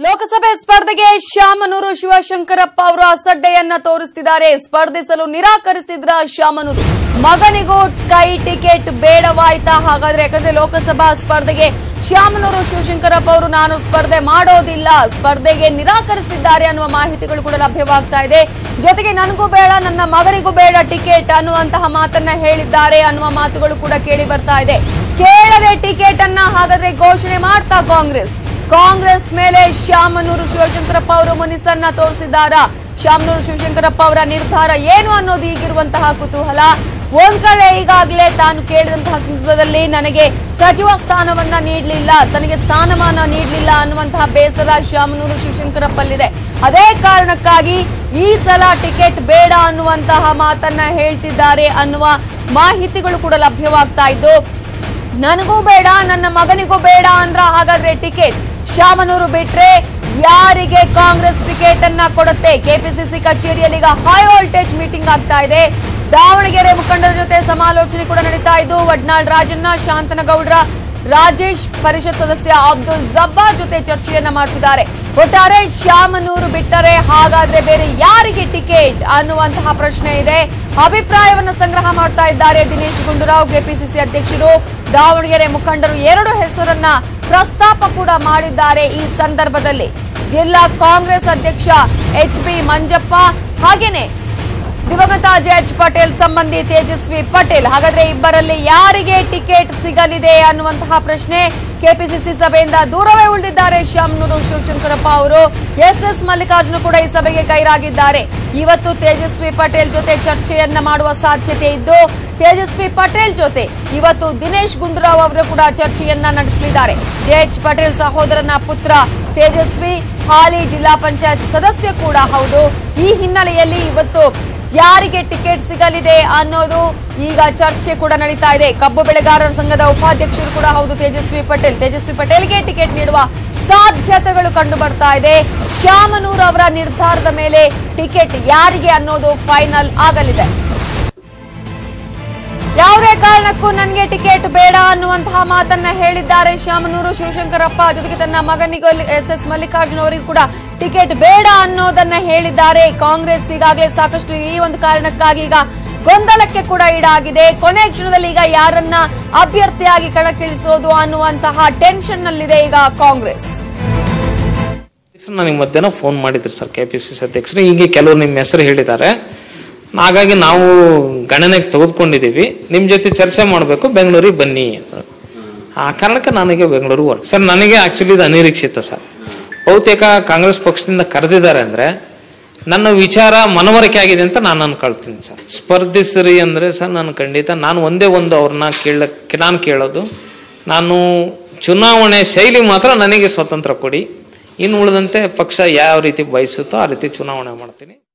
ಲೋಕಸಭೆ ಸ್ಪರ್ಧೆಗೆ ಶಾಮನೂರು ಶಿವಶಂಕರಪ್ಪ ಅವರು ಅಸಡ್ಡೆಯನ್ನ ತೋರಿಸುತ್ತಿದ್ದಾರೆ ಸ್ಪರ್ಧಿಸಲು ನಿರಾಕರಿಸಿದ್ರ ಶಾಮನೂರು ಮಗನಿಗೂ ಕೈ ಟಿಕೆಟ್ ಬೇಡವಾಯ್ತಾ ಹಾಗಾದ್ರೆ ಯಾಕಂದ್ರೆ ಲೋಕಸಭಾ ಸ್ಪರ್ಧೆಗೆ ಶಾಮನೂರು ಶಿವಶಂಕರಪ್ಪ ಅವರು ನಾನು ಸ್ಪರ್ಧೆ ಮಾಡೋದಿಲ್ಲ ಸ್ಪರ್ಧೆಗೆ ನಿರಾಕರಿಸಿದ್ದಾರೆ ಅನ್ನುವ ಮಾಹಿತಿಗಳು ಕೂಡ ಲಭ್ಯವಾಗ್ತಾ ಇದೆ ಜೊತೆಗೆ ನನಗೂ ಬೇಡ ನನ್ನ ಮಗನಿಗೂ ಬೇಡ ಟಿಕೆಟ್ ಅನ್ನುವಂತಹ ಮಾತನ್ನ ಹೇಳಿದ್ದಾರೆ ಅನ್ನುವ ಮಾತುಗಳು ಕೂಡ ಕೇಳಿ ಬರ್ತಾ ಇದೆ ಕೇಳದೆ ಟಿಕೆಟ್ ಅನ್ನ ಹಾಗಾದ್ರೆ ಘೋಷಣೆ ಮಾಡ್ತಾ ಕಾಂಗ್ರೆಸ್ ಕಾಂಗ್ರೆಸ್ ಮೇಲೆ ಶಾಮನೂರು ಶಿವಶಂಕರಪ್ಪ ಅವರು ಮುನಿಸನ್ನ ತೋರಿಸಿದ್ದಾರ ಶಾಮನೂರು ಶಿವಶಂಕರಪ್ಪ ಅವರ ನಿರ್ಧಾರ ಏನು ಅನ್ನೋದು ಈಗಿರುವಂತಹ ಕುತೂಹಲ ಒಂದ್ ಕಡೆ ಈಗಾಗಲೇ ತಾನು ಕೇಳಿದಂತಹ ಸಂದರ್ಭದಲ್ಲಿ ನನಗೆ ಸಚಿವ ಸ್ಥಾನವನ್ನ ನೀಡಲಿಲ್ಲ ತನಗೆ ಸ್ಥಾನಮಾನ ನೀಡಲಿಲ್ಲ ಅನ್ನುವಂತಹ ಬೇಸರ ಶಾಮನೂರು ಶಿವಶಂಕರಪ್ಪಲ್ಲಿದೆ ಅದೇ ಕಾರಣಕ್ಕಾಗಿ ಈ ಸಲ ಟಿಕೆಟ್ ಬೇಡ ಅನ್ನುವಂತಹ ಮಾತನ್ನ ಹೇಳ್ತಿದ್ದಾರೆ ಅನ್ನುವ ಮಾಹಿತಿಗಳು ಕೂಡ ಲಭ್ಯವಾಗ್ತಾ ಇದ್ದು ನನಗೂ ಬೇಡ ನನ್ನ ಮಗನಿಗೂ ಬೇಡ ಅಂದ್ರ ಹಾಗಾದ್ರೆ ಟಿಕೆಟ್ ಶಾಮನೂರು ಬಿಟ್ರೆ ಯಾರಿಗೆ ಕಾಂಗ್ರೆಸ್ ಟಿಕೆಟ್ ಅನ್ನ ಕೊಡುತ್ತೆ ಕೆಪಿಸಿಸಿ ಕಚೇರಿಯಲ್ಲಿ ಈಗ ಹೈ ವೋಲ್ಟೇಜ್ ಮೀಟಿಂಗ್ ಆಗ್ತಾ ಇದೆ ದಾವಣಗೆರೆ ಮುಖಂಡರ ಜೊತೆ ಸಮಾಲೋಚನೆ ಕೂಡ ನಡೀತಾ ಇದ್ದು ವಡ್ನಾಳ್ ರಾಜಣ್ಣ ಶಾಂತನಗೌಡ್ರ ರಾಜೇಶ್ ಪರಿಷತ್ ಸದಸ್ಯ ಅಬ್ದುಲ್ ಜಬ್ಬಾರ್ ಜೊತೆ ಚರ್ಚೆಯನ್ನ ಮಾಡ್ತಿದ್ದಾರೆ ಒಟ್ಟಾರೆ ಶಾಮನೂರು ಬಿಟ್ಟರೆ ಹಾಗಾದ್ರೆ ಬೇರೆ ಯಾರಿಗೆ ಟಿಕೆಟ್ ಅನ್ನುವಂತಹ ಪ್ರಶ್ನೆ ಇದೆ ಅಭಿಪ್ರಾಯವನ್ನ ಸಂಗ್ರಹ ಮಾಡ್ತಾ ಇದ್ದಾರೆ ದಿನೇಶ್ ಗುಂಡೂರಾವ್ ಕೆಪಿಸಿಸಿ ಅಧ್ಯಕ್ಷರು ದಾವಣಗೆರೆ ಮುಖಂಡರು ಎರಡು ಹೆಸರನ್ನ ಪ್ರಸ್ತಾಪ ಕೂಡ ಮಾಡಿದ್ದಾರೆ ಈ ಸಂದರ್ಭದಲ್ಲಿ ಜಿಲ್ಲಾ ಕಾಂಗ್ರೆಸ್ ಅಧ್ಯಕ್ಷ ಎಚ್ ಬಿ ಮಂಜಪ್ಪ ಹಾಗೇನೆ ದಿವಂಗತ ಜೆಎಚ್ ಪಟೇಲ್ ಸಂಬಂಧಿ ತೇಜಸ್ವಿ ಪಟೇಲ್ ಹಾಗಾದ್ರೆ ಇಬ್ಬರಲ್ಲಿ ಯಾರಿಗೆ ಟಿಕೆಟ್ ಸಿಗಲಿದೆ ಅನ್ನುವಂತಹ ಪ್ರಶ್ನೆ ಕೆಪಿಸಿಸಿ ಸಭೆಯಿಂದ ದೂರವೇ ಉಳಿದಿದ್ದಾರೆ ಶಾಮನೂರು ಶಿವಶಂಕರಪ್ಪ ಅವರು ಎಸ್ ಎಸ್ ಮಲ್ಲಿಕಾರ್ಜುನ ಕೂಡ ಈ ಸಭೆಗೆ ಗೈರಾಗಿದ್ದಾರೆ ಇವತ್ತು ತೇಜಸ್ವಿ ಪಟೇಲ್ ಜೊತೆ ಚರ್ಚೆಯನ್ನ ಮಾಡುವ ಸಾಧ್ಯತೆ ಇದ್ದು ತೇಜಸ್ವಿ ಪಟೇಲ್ ಜೊತೆ ಇವತ್ತು ದಿನೇಶ್ ಗುಂಡೂರಾವ್ ಅವರು ಕೂಡ ಚರ್ಚೆಯನ್ನ ನಡೆಸಲಿದ್ದಾರೆ ಜೆಎಚ್ ಪಟೇಲ್ ಸಹೋದರನ ಪುತ್ರ ತೇಜಸ್ವಿ ಹಾಲಿ ಜಿಲ್ಲಾ ಪಂಚಾಯತ್ ಸದಸ್ಯ ಕೂಡ ಹೌದು ಈ ಹಿನ್ನೆಲೆಯಲ್ಲಿ ಇವತ್ತು ಯಾರಿಗೆ ಟಿಕೆಟ್ ಸಿಗಲಿದೆ ಅನ್ನೋದು ಈಗ ಚರ್ಚೆ ಕೂಡ ನಡೀತಾ ಇದೆ ಕಬ್ಬು ಬೆಳೆಗಾರರ ಸಂಘದ ಉಪಾಧ್ಯಕ್ಷರು ಕೂಡ ಹೌದು ತೇಜಸ್ವಿ ಪಟೇಲ್ ತೇಜಸ್ವಿ ಪಟೇಲ್ಗೆ ಟಿಕೆಟ್ ನೀಡುವ ಸಾಧ್ಯತೆಗಳು ಕಂಡು ಬರ್ತಾ ಇದೆ ಶಾಮನೂರ್ ಅವರ ನಿರ್ಧಾರದ ಮೇಲೆ ಟಿಕೆಟ್ ಯಾರಿಗೆ ಅನ್ನೋದು ಫೈನಲ್ ಆಗಲಿದೆ ಯಾವುದೇ ಕಾರಣಕ್ಕೂ ನನಗೆ ಟಿಕೆಟ್ ಬೇಡ ಅನ್ನುವಂತಹ ಮಾತನ್ನ ಹೇಳಿದ್ದಾರೆ ಶಾಮನೂರು ಶಿವಶಂಕರಪ್ಪ ಜೊತೆಗೆ ತನ್ನ ಮಗನಿಗೂ ಎಸ್ ಎಸ್ ಮಲ್ಲಿಕಾರ್ಜುನ್ ಅವರಿಗೂ ಕೂಡ ಟಿಕೆಟ್ ಬೇಡ ಅನ್ನೋದನ್ನ ಹೇಳಿದ್ದಾರೆ ಕಾಂಗ್ರೆಸ್ ಈಗಾಗಲೇ ಸಾಕಷ್ಟು ಈ ಒಂದು ಕಾರಣಕ್ಕಾಗಿ ಈಗ ಗೊಂದಲಕ್ಕೆ ಕೂಡ ಈಡಾಗಿದೆ ಕೊನೆ ಕ್ಷಣದಲ್ಲಿ ಈಗ ಯಾರನ್ನ ಅಭ್ಯರ್ಥಿಯಾಗಿ ಕಣಕ್ಕಿಳಿಸೋದು ಅನ್ನುವಂತಹ ಟೆನ್ಷನ್ ನಲ್ಲಿದೆ ಈಗ ಕಾಂಗ್ರೆಸ್ ಅಧ್ಯಕ್ಷರು ನನಗೆ ಮಧ್ಯಾಹ್ನ ಫೋನ್ ಮಾಡಿದ್ರು sir K P C C ಅಧ್ಯಕ್ಷರು ಹೀಗೆ ಕೆಲವರು ನಿಮ್ಮ ಹೆಸರು ಹೇಳಿದ್ದಾರೆ ಹಾಗಾಗಿ ನಾವು ಗಣನೆಗೆ ತೆಗೆದುಕೊಂಡಿದ್ದೀವಿ ನಿಮ್ಮ ಜೊತೆ ಚರ್ಚೆ ಮಾಡಬೇಕು ಬೆಂಗಳೂರಿಗೆ ಬನ್ನಿ ಅಂತ ಆ ಕಾರಣಕ್ಕೆ ನನಗೆ ಬೆಂಗಳೂರು ವರ್ಕ್ ಸರ್ ನನಗೆ ಆಕ್ಚುಲಿ ಇದು ಅನಿರೀಕ್ಷಿತ ಸರ್ ಬಹುತೇಕ ಕಾಂಗ್ರೆಸ್ ಪಕ್ಷದಿಂದ ಕರೆದಿದ್ದಾರೆ ಅಂದ್ರೆ ನನ್ನ ವಿಚಾರ ಮನವರಿಕೆ ಆಗಿದೆ ಅಂತ ನಾನು ಅನ್ಕೊಳ್ತೀನಿ ಸರ್ ಸ್ಪರ್ಧಿಸ್ರಿ ಅಂದ್ರೆ ಸರ್ ನಾನು ಖಂಡಿತ ನಾನು ಒಂದೇ ಒಂದು ಅವ್ರನ್ನ ಕೇಳಕ್ಕೆ ನಾನು ಕೇಳೋದು ನಾನು ಚುನಾವಣೆ ಶೈಲಿ ಮಾತ್ರ ನನಗೆ ಸ್ವತಂತ್ರ ಕೊಡಿ ಇನ್ನು ಉಳಿದಂತೆ ಪಕ್ಷ ಯಾವ ರೀತಿ ಬಯಸುತ್ತೋ ಆ ರೀತಿ ಚುನಾವಣೆ ಮಾಡ್ತೀನಿ